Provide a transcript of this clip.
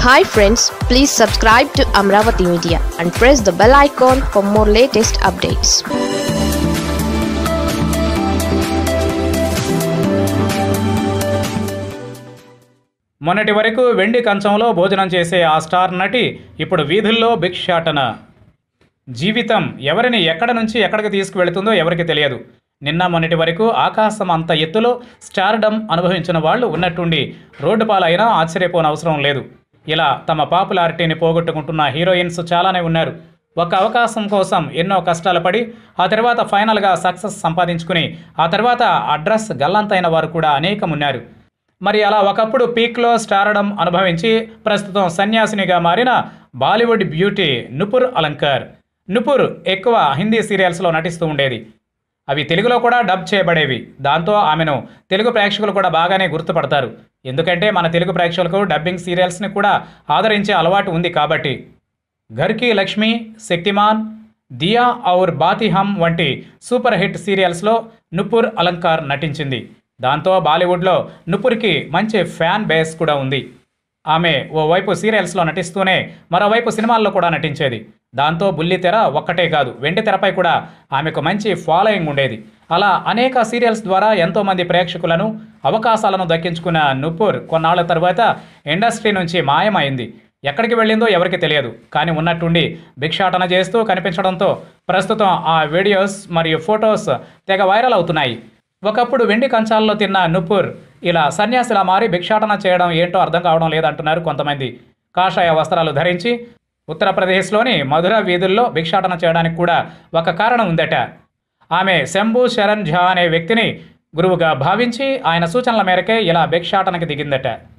hi friends please subscribe to Amaravati media and press the bell icon for more latest updates మొన్నటి వరకు వెండి కంచంలో భోజనం చేసే ఆ స్టార్ నటి ఇప్పుడు వీధుల్లో భిక్షాటన జీవితం ఎవరిని ఎక్కడ నుంచి ఎక్కడికి తీసుకువెళుతుందో ఎవరికి తెలియదు నిన్న మొన్నటి వరకు ఆకాశం అంత ఎత్తులో స్టార్డమ్ అనుభవించిన వాళ్ళు ఉన్నట్టుండి రోడ్డు పాలైనా ఆశ్చర్యపోనవసరం లేదు ఇలా తమ పాపులారిటీని పోగొట్టుకుంటున్న హీరోయిన్స్ చాలానే ఉన్నారు ఒక అవకాశం కోసం ఎన్నో కష్టాలు పడి ఆ తర్వాత ఫైనల్గా సక్సెస్ సంపాదించుకుని ఆ తర్వాత అడ్రస్ గల్లంతైన వారు కూడా అనేకం ఉన్నారు మరి అలా ఒకప్పుడు పీక్లో స్టారడం అనుభవించి ప్రస్తుతం సన్యాసినిగా మారిన బాలీవుడ్ బ్యూటీ నుపుర్ అలంకర్ నుపుర్ ఎక్కువ హిందీ సీరియల్స్లో నటిస్తూ ఉండేది అవి తెలుగులో కూడా డబ్ చేయబడేవి దాంతో ఆమెను తెలుగు ప్రేక్షకులు కూడా బాగానే గుర్తుపడతారు ఎందుకంటే మన తెలుగు ప్రేక్షకులకు డబ్బింగ్ సీరియల్స్ని కూడా ఆదరించే అలవాటు ఉంది కాబట్టి ఘర్కి లక్ష్మి శక్తిమాన్ దియా ఔర్ బాతి హమ్ వంటి సూపర్ హిట్ సీరియల్స్లో నుపుర్ అలంకార్ నటించింది దాంతో బాలీవుడ్లో నుపుర్కి మంచి ఫ్యాన్ బేస్ కూడా ఉంది ఆమె ఓవైపు సీరియల్స్లో నటిస్తూనే మరోవైపు సినిమాల్లో కూడా నటించేది దాంతో బుల్లితెర ఒక్కటే కాదు వెండి తెరపై కూడా ఆమెకు మంచి ఫాలోయింగ్ ఉండేది అలా అనేక సీరియల్స్ ద్వారా ఎంతోమంది ప్రేక్షకులను అవకాశాలను దక్కించుకున్న నుపూర్ కొన్నాళ్ల తర్వాత ఇండస్ట్రీ నుంచి మాయమైంది ఎక్కడికి వెళ్ళిందో ఎవరికి తెలియదు కానీ ఉన్నట్టుండి భిక్షాటన చేస్తూ కనిపించడంతో ప్రస్తుతం ఆ వీడియోస్ మరియు ఫొటోస్ తెగ వైరల్ అవుతున్నాయి ఒకప్పుడు వెండి కంచాల్లో తిన్న నుపూర్ ఇలా సన్యాసిలా మారి భిక్షాటన చేయడం ఏంటో అర్థం కావడం లేదంటున్నారు కొంతమంది కాషాయ వస్త్రాలు ధరించి ఉత్తరప్రదేశ్లోని మధుర వీధుల్లో భిక్షాటన చేయడానికి కూడా ఒక కారణం ఉందట ఆమె శంభు శరణ్ ఝా అనే వ్యక్తిని గురువుగా భావించి ఆయన సూచనల మేరకే ఇలా భిక్షాటనకి దిగిందట